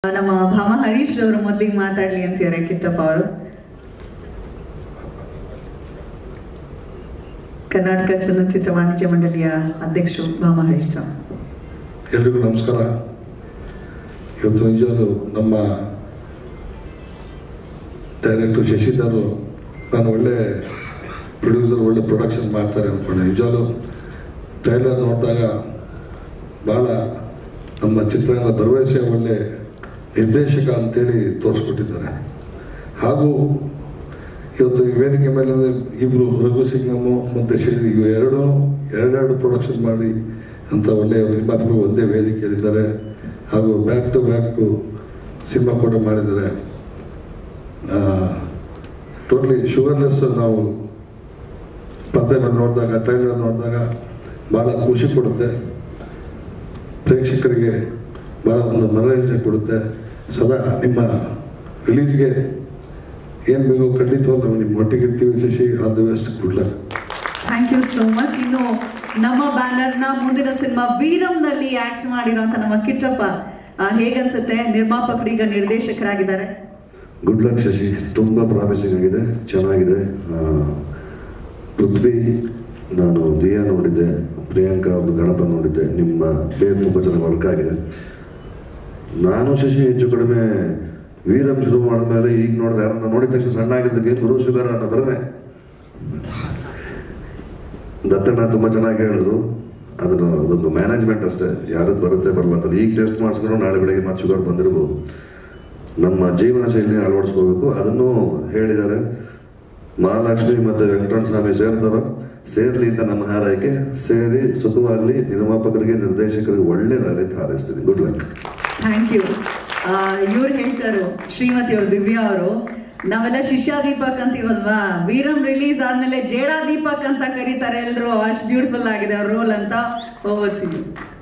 ನಮ್ಮ ಭಾಮ ಹರೀಶ್ ಅವರು ಮೊದಲಿಗೆ ಮಾತಾಡ್ಲಿ ಅಂತಿದ್ದಾರೆ ಕಿಟ್ಟಪ್ಪ ಅವರು ಕರ್ನಾಟಕ ಚಲನಚಿತ್ರ ವಾಣಿಜ್ಯ ಮಂಡಳಿಯ ಅಧ್ಯಕ್ಷರು ಭಾಮ ಹರೀಶ್ ಸರ್ ಎಲ್ರಿಗೂ ನಮಸ್ಕಾರ ಇವತ್ತು ನಿಜವಾಗ್ಲೂ ನಮ್ಮ ಡೈರೆಕ್ಟರ್ ಶಶಿಧರ್ ನಾನು ಒಳ್ಳೆ ಪ್ರೊಡ್ಯೂಸರ್ ಒಳ್ಳೆ ಪ್ರೊಡಕ್ಷನ್ ಮಾಡ್ತಾರೆ ಅಂದ್ಕೊಂಡೆ ನಿಜವಾಗ್ಲೂ ಟ್ರೈಲರ್ ನೋಡಿದಾಗ ಭಾಳ ನಮ್ಮ ಚಿತ್ರರಂಗದ ಭರವಸೆ ಒಳ್ಳೆ ನಿರ್ದೇಶಕ ಅಂತೇಳಿ ತೋರಿಸ್ಕೊಟ್ಟಿದ್ದಾರೆ ಹಾಗೂ ಇವತ್ತು ಈ ವೇದಿಕೆ ಮೇಲೆ ಇಬ್ಬರು ರಘು ಸಿಂಗಮ್ಮು ಮತ್ತು ಶ್ರೀ ಇವು ಎರಡೂ ಎರಡೆರಡು ಪ್ರೊಡಕ್ಷನ್ ಮಾಡಿ ಅಂತ ಒಳ್ಳೆಯ ನಿರ್ಮಾಪಕರು ಒಂದೇ ವೇದಿಕೆಯಲ್ಲಿದ್ದಾರೆ ಹಾಗೂ ಬ್ಯಾಕ್ ಟು ಬ್ಯಾಕ್ ಸಿನಿಮಾ ಕೂಡ ಮಾಡಿದ್ದಾರೆ ಟೋಟ್ಲಿ ಶುಗರ್ಲೆಸ್ ನಾವು ಪದ್ಯ ಮೇಲೆ ನೋಡಿದಾಗ ಟ್ರೈಲರ್ ನೋಡಿದಾಗ ಭಾಳ ಖುಷಿ ಕೊಡುತ್ತೆ ಪ್ರೇಕ್ಷಕರಿಗೆ ಭಾಳ ಒಂದು ಮನರಂಜನೆ ಕೊಡುತ್ತೆ ಸದಾ ನಿಮ್ಮ ರಿಲೀಸ್ಗೆ ಏನು ಬೇಕು ಖಂಡಿತವಾಗಿ ನಾವು ನಿಮ್ಮ ಒಟ್ಟಿಗೆ ಇರ್ತೀವಿ Shashi all the best good luck thank you so much ಇನ್ನು ನಮ್ಮ ಬ್ಯಾನರ್ ನ ಮುಂದಿನ ಸಿನಿಮಾ ವೀರಂನಲ್ಲಿ ಆಕ್ಟ್ ಮಾಡಿರೋಂತ ನಮ್ಮ ಕಿಟ್ಟಪ್ಪ ಆ, ಹೇಗನ್ಸುತ್ತೆ ನಿರ್ಮಾಪಕರು ಈಗ ನಿರ್ದೇಶಕರಾಗಿದ್ದಾರೆ ಗುಡ್ ಲಕ್ ಶಶಿ ತುಂಬ ಪ್ರಾಮಿಸಿಂಗ್ ಆಗಿದೆ ಚೆನ್ನಾಗಿದೆ ಆ, ಪೃಥ್ವಿ ನಾನು ದಿಯಾ ನೋಡಿದ್ದೆ ಪ್ರಿಯಾಂಕಾ ಒಂದು ಗಣಪ ನೋಡಿದ್ದೆ ನಿಮ್ಮ ಬೇರೆ ತುಂಬ ಚೆನ್ನಾಗಿ ವರ್ಕ್ ಆಗಿದೆ ನಾನು ಶಶಿ ಹೆಚ್ಚು ಕಡಿಮೆ ವೀರಂ ಶುರು ಮಾಡಿದ್ಮೇಲೆ ಈಗ ನೋಡಿದ್ರೆ ಯಾರನ್ನ ನೋಡಿದ ತಕ್ಷಣ ಸಣ್ಣ ಆಗಿದ್ದಕ್ಕೆ ಗುರು ಶುಗರ್ ಅನ್ನೋದ್ರೇ ದತ್ತಣ್ಣ ತುಂಬ ಚೆನ್ನಾಗಿ ಹೇಳಿದ್ರು ಅದನ್ನು ಅದೊಂದು ಮ್ಯಾನೇಜ್ಮೆಂಟ್ ಅಷ್ಟೇ ಯಾರದ್ದು ಬರುತ್ತೆ ಬರಲ್ಲ ಅಂತ ಈಗ ಟೆಸ್ಟ್ ಮಾಡಿಸ್ಕೊಂಡು ನಾಳೆ ಬೆಳಗ್ಗೆ ಮತ್ತೆ ಶುಗರ್ ಬಂದಿರ್ಬೋದು ನಮ್ಮ ಜೀವನ ಶೈಲಿ ಅಳವಡಿಸ್ಕೋಬೇಕು ಅದನ್ನು ಹೇಳಿದ್ದಾರೆ ಮಹಾಲಕ್ಷ್ಮಿ ಮತ್ತು ವೆಂಕಟರಮಣ ಸ್ವಾಮಿ ಸೇರ್ತಾರ ಸೇರ್ಲಿ ಅಂತ ನಮ್ಮ ಹಾರೈಕೆ ಸೇರಿ ಸುಖವಾಗಲಿ ನಿರ್ಮಾಪಕರಿಗೆ ನಿರ್ದೇಶಕರಿಗೆ ಒಳ್ಳೇದಾಗಲಿ ಅಂತ ಹಾರೈಸ್ತೀನಿ ಗುಡ್ ಲಕ್ ಥ್ಯಾಂಕ್ ಯು ಇವ್ರು ಹೇಳ್ತಾರು ಶ್ರೀಮತಿ ಅವರು ದಿವ್ಯಾ ಅವರು ನಾವೆಲ್ಲ ಶಿಷ್ಯ ದೀಪಕ್ ಅಂತೀವಲ್ವಾ ವೀರಂ ರಿಲೀಸ್ ಆದ್ಮೇಲೆ ಜೇಡ ದೀಪಕ್ ಅಂತ ಕರೀತಾರೆ ಎಲ್ರು ಅಷ್ಟು ಬ್ಯೂಟಿಫುಲ್ ಆಗಿದೆ ಅವ್ರ ರೋಲ್ ಅಂತ ಹೋಗ್ತೀನಿ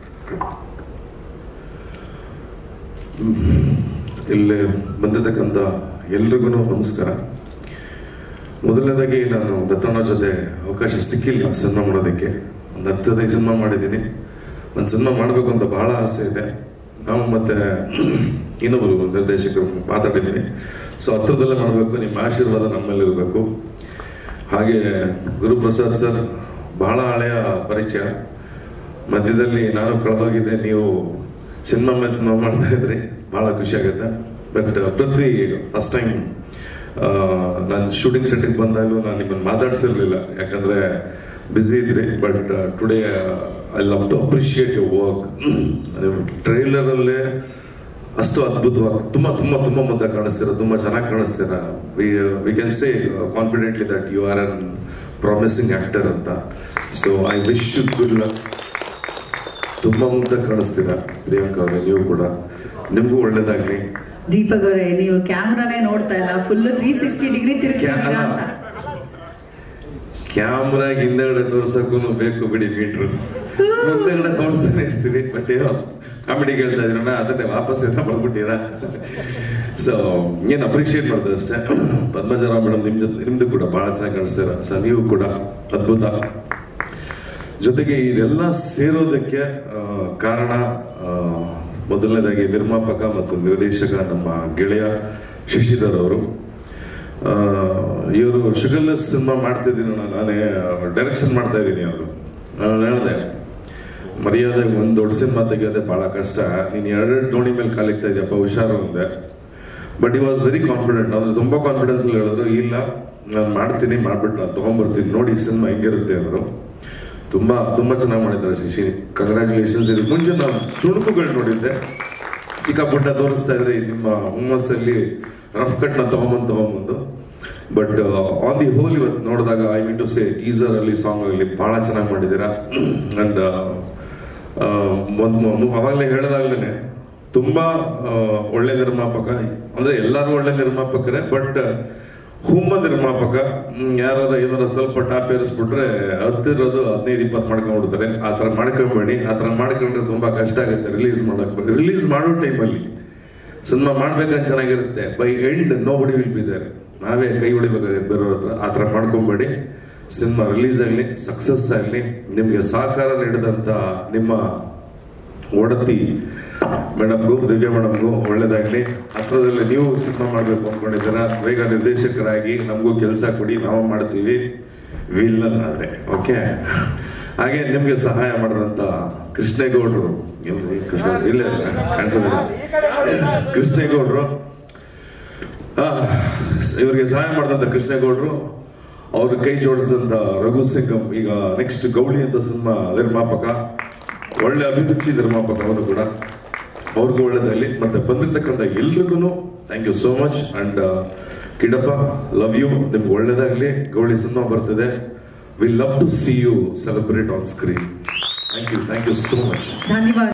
ಇಲ್ಲಿ ಬಂದಿರತಕ್ಕಂಥ ಎಲ್ರಿಗೂ ನಮಸ್ಕಾರ ಮೊದಲನೇದಾಗಿ ನಾನು ದತ್ತಣ್ಣ ಜೊತೆ ಅವಕಾಶ ಸಿಕ್ಕಿಲ್ಲ ಸಿನಿಮಾ ಮಾಡೋದಕ್ಕೆ ಒಂದು ಹತ್ತದೈದು ಸಿನಿಮಾ ಮಾಡಿದ್ದೀನಿ ಒಂದು ಸಿನಿಮಾ ಮಾಡಬೇಕು ಅಂತ ಬಹಳ ಆಸೆ ಇದೆ ನಾವು ಮತ್ತೆ ಇನ್ನೊಬ್ಬರು ನಿರ್ದೇಶಕರು ಮಾತಾಡಿದ್ದೀನಿ ಸೊ ಹತ್ರದಲ್ಲೇ ಮಾಡಬೇಕು ನಿಮ್ಮ ಆಶೀರ್ವಾದ ನಮ್ಮಲ್ಲಿರಬೇಕು ಹಾಗೆ ಗುರುಪ್ರಸಾದ್ ಸರ್ ಬಹಳ ಹಳೆಯ ಪರಿಚಯ ಮಧ್ಯದಲ್ಲಿ ನಾನು ಕಳೆದೋಗಿದ್ದೆ ನೀವು ಸಿನಿಮಾ ಮೇಲೆ ಸಿನಿಮಾ ಮಾಡ್ತಾ ಇದ್ರಿ ಬಹಳ ಖುಷಿ ಆಗುತ್ತೆ ಬಟ್ ಪೃಥ್ವಿ ಫಸ್ಟ್ ಟೈಮ್ ನಾನು ಶೂಟಿಂಗ್ ಸೆಟ್ಟಿಗೆ ಬಂದಾಗಲೂ ನಾನು ನಿಮ್ಮನ್ನು ಮಾತಾಡ್ಸಿರ್ಲಿಲ್ಲ ಯಾಕಂದ್ರೆ ಬ್ಯುಸಿ ಇದ್ರಿ but today I love to appreciate your work ಟ್ರೈಲರಲ್ಲೇ ಅಷ್ಟು ಅದ್ಭುತವಾಗಿ ತುಂಬಾ ತುಂಬಾ ತುಂಬಾ ಮುದ್ದ ಕಾಣಿಸ್ತೀರ ತುಂಬಾ ಚೆನ್ನಾಗಿ ಕಾಣಿಸ್ತೀರ we we can say confidently that you are an promising actor ಅಂತ so I wish you good luck ತುಂಬಾ ಮುದ್ದ ಕಾಣಿಸ್ತೀರಾ ಪ್ರಿಯಾಂಕಾ ಅವರೇ ನೀವು ಕೂಡ ನಿಮಗೂ ಒಳ್ಳೇದಾಗ್ಲಿ ದೀಪಕ್ ಅವರೇ ನೀವು ಕ್ಯಾಮ್ರಾನೇ ನೋಡ್ತಾ ಇಲ್ಲ ಫುಲ್ ತ್ರೀ ಸಿಕ್ಸ್ಟಿ ಡಿಗ್ರಿ ತಿರುಗಿದ್ದೀರಾ ಅಂತ ಕ್ಯಾಮ್ರಾಗ ಹಿಂದೆಗಡೆ ತೋರ್ಸಕ್ಕೂ ಬೇಕು ಬಿಡಿ ಮೀಟ್ರು ಮುಂದೆಗಡೆ ತೋರ್ಸ್ತಾನೆ ಇರ್ತೀವಿ ಬಟ್ ಏನೋ ಕಾಮಿಡಿ ಹೇಳ್ತಾ ಇದ್ರಣ್ಣ ಅದನ್ನೇ ವಾಪಸ್ ಏನೋ ಬರ್ಬಿಟ್ಟಿರಾ ಸೊ ಏನ್ ಅಪ್ರಿಷಿಯೇಟ್ ಮಾಡ್ದೆ ಅಷ್ಟೇ ಪದ್ಮಜರಾವ್ ಮೇಡಮ್ ನಿಮ್ ಜೊತೆ ನಿಮ್ದು ಕೂಡ ಬಹಳ ಚೆನ್ನಾಗಿ ಕಾಣಿಸ್ತೀರ ಸೊ ನೀವು ಕೂಡ ಅದ್ಭುತ ಜೊತೆಗೆ ಇದೆಲ್ಲ ಸೇರೋದಕ್ಕೆ ಆ, ಕಾರಣ ಆ, ಮೊದಲನೇದಾಗಿ ನಿರ್ಮಾಪಕ ಮತ್ತು ನಿರ್ದೇಶಕ ನಮ್ಮ ಗೆಳೆಯ ಶಶಿಧರ್ ಅವರು ಇವರು ಶುಗರ್ಲೆಸ್ ಸಿನಿಮಾ ಮಾಡ್ತಿದ್ದೀನಿ ನಾನು ನಾನೇ ಡೈರೆಕ್ಷನ್ ಮಾಡ್ತಾ ಇದ್ದೀನಿ ಅವರು ನಾನು ಹೇಳಿದೆ ಮರ್ಯಾದೆ ಒಂದು ದೊಡ್ಡ ಸಿನಿಮಾ ತೆಗಿಯೋದೆ ಬಹಳ ಕಷ್ಟ ನೀನು ಎರಡೆರಡು ದೋಣಿ ಮೇಲೆ ಕಾಲಿಕ್ತಾ ಇದೆಯಪ್ಪ ಹುಷಾರು ಅಂದೆ ಬಟ್ ಈ ವಾಸ್ ವೆರಿ ಕಾನ್ಫಿಡೆಂಟ್ ಅಂದ್ರೆ ತುಂಬಾ ಕಾನ್ಫಿಡೆನ್ಸ್ ಹೇಳಿದ್ರು ಇಲ್ಲ ನಾನು ಮಾಡ್ತೀನಿ ಮಾಡ್ಬಿಟ್ಟು ನಾನು ತಗೊಂಡ್ಬರ್ತೀನಿ ನೋಡಿ ಸಿನಿಮಾ ಹೆಂಗಿರುತ್ತೆ ಅಂದ್ರು ತುಂಬಾ ತುಂಬಾ ಚೆನ್ನಾಗಿ ಮಾಡಿದ್ದಾರೆ ಶಶಿ ಕಂಗ್ರ್ಯಾಚುಲೇಷನ್ಸ್ ಇದು ಮುಂಚೆ ನಾನು ತುಣುಕುಗಳು ನೋಡಿದ್ದೆ ಚಿಕ್ಕ ಪುಟ್ಟ ತೋರಿಸ್ತಾ ಇದ್ರಿ ನಿಮ್ಮ ಹುಮ್ಮಸ್ಸಲ್ಲಿ ರಫ್ ಕಟ್ ನ ತಗೊಂಬಂದು ತಗೊಂಬಂದು ಬಟ್ ಆನ್ ದಿ ಹೋಲ್ ಇವತ್ತು ನೋಡಿದಾಗ I mean to say teaser ಅಲ್ಲಿ ಸಾಂಗ್ ಅಲ್ಲಿ ಬಹಳ ಚೆನ್ನಾಗಿ ಮಾಡಿದ್ದೀರಾ ಅಂಡ್ ಅವಾಗಲೇ ಹೇಳಿದಾಗ್ಲೇನೆ ತುಂಬಾ ಆ, ಒಳ್ಳೆ ನಿರ್ಮಾಪಕ ಅಂದ್ರೆ ಎಲ್ಲರೂ ಒಳ್ಳೆ ನಿರ್ಮಾಪಕರೇ ಬಟ್ ಹುಮ್ಮ ನಿರ್ಮಾಪಕ ಹ್ಮ್, ಯಾರಾರ ಏನಾರ ಸ್ವಲ್ಪ ಟಾಪ್ ಏರಿಸ್ಬಿಟ್ರೆ ಹತ್ತಿರೋದು ಹದಿನೈದು ಇಪ್ಪತ್ತು ಮಾಡ್ಕೊಂಡ್ಬಿಡ್ತಾರೆ ಆ ಥರ ಮಾಡ್ಕೊಂಬೇಡಿ ಆ ಥರ ಮಾಡ್ಕೊಂಡ್ರೆ ತುಂಬಾ ಕಷ್ಟ ಆಗುತ್ತೆ ರಿಲೀಸ್ ಮಾಡಕ್ ರಿಲೀಸ್ ಮಾಡೋ ಟೈಮಲ್ಲಿ ಸಿನಿಮಾ ಮಾಡ್ಬೇಕಂತ ಚೆನ್ನಾಗಿರುತ್ತೆ by end nobody will be there ನಾವೇ ಕೈ ಹೊಡಿಬೇಕಾಗುತ್ತೆ ಬೇರೆಯವ್ರ ಹತ್ರ ಆ ಥರ ಮಾಡ್ಕೊಂಬೇಡಿ ಸಿನಿಮಾ ರಿಲೀಸ್ ಆಗಲಿ ಸಕ್ಸಸ್ ಆಗಲಿ ನಿಮಗೆ ಸಹಕಾರ ನೀಡಿದಂತ ನಿಮ್ಮ ಒಡತಿ ಮೇಡಮ್ಗೂ ದಿವ್ಯಾ ಮೇಡಮ್ಗೂ ಒಳ್ಳೇದಾಗ್ಲಿ ಹತ್ರದಲ್ಲಿ ನೀವು ಸಿನಿಮಾ ಮಾಡಬೇಕು ಅಂದ್ಕೊಂಡಿದ್ದೀರ ಬೇಗ ನಿರ್ದೇಶಕರಾಗಿ ನಮಗೂ ಕೆಲಸ ಕೊಡಿ ನಾವು ಮಾಡ್ತೀವಿ ವಿಲ್ಲನ್ ಆದ್ರೆ ಓಕೆ ಹಾಗೆ ನಿಮ್ಗೆ ಸಹಾಯ ಮಾಡಿದಂತ ಕೃಷ್ಣೇಗೌಡರು ಎಲ್ಲಿ ಕೃಷ್ಣ ಇಲ್ಲೇ ಕಾಣ್ತದೆ ಕೃಷ್ಣೇಗೌಡರು ಆ, ಇವರಿಗೆ ಸಹಾಯ ಮಾಡಿದಂತ ಕೃಷ್ಣೇಗೌಡರು ಅವ್ರ ಕೈ ಜೋಡಿಸಿದಂತ ರಘು ಸಿಂಗಂ ಈಗ ನೆಕ್ಸ್ಟ್ ಗೌಳಿ ಅಂತ ಸಿನಿಮಾ ನಿರ್ಮಾಪಕ ಒಳ್ಳೆ ಅಭಿರುಚಿ ನಿರ್ಮಾಪಕ ಅವರು ಕೂಡ ಅವ್ರಿಗೂ ಒಳ್ಳೇದಾಗಲಿ ಮತ್ತೆ ಬಂದಿರ್ತಕ್ಕಂಥ ಎಲ್ರಿಗೂ thank you so much and ಕಿಡಪ್ಪ ಲವ್ ಯು ನಿಮ್ಗೆ ಒಳ್ಳೇದಾಗ್ಲಿ ಗೌಳಿ ಸಿನಿಮಾ ಬರ್ತಿದೆ we love to see you celebrate on screen thank you thank you so much ಧನ್ಯವಾದ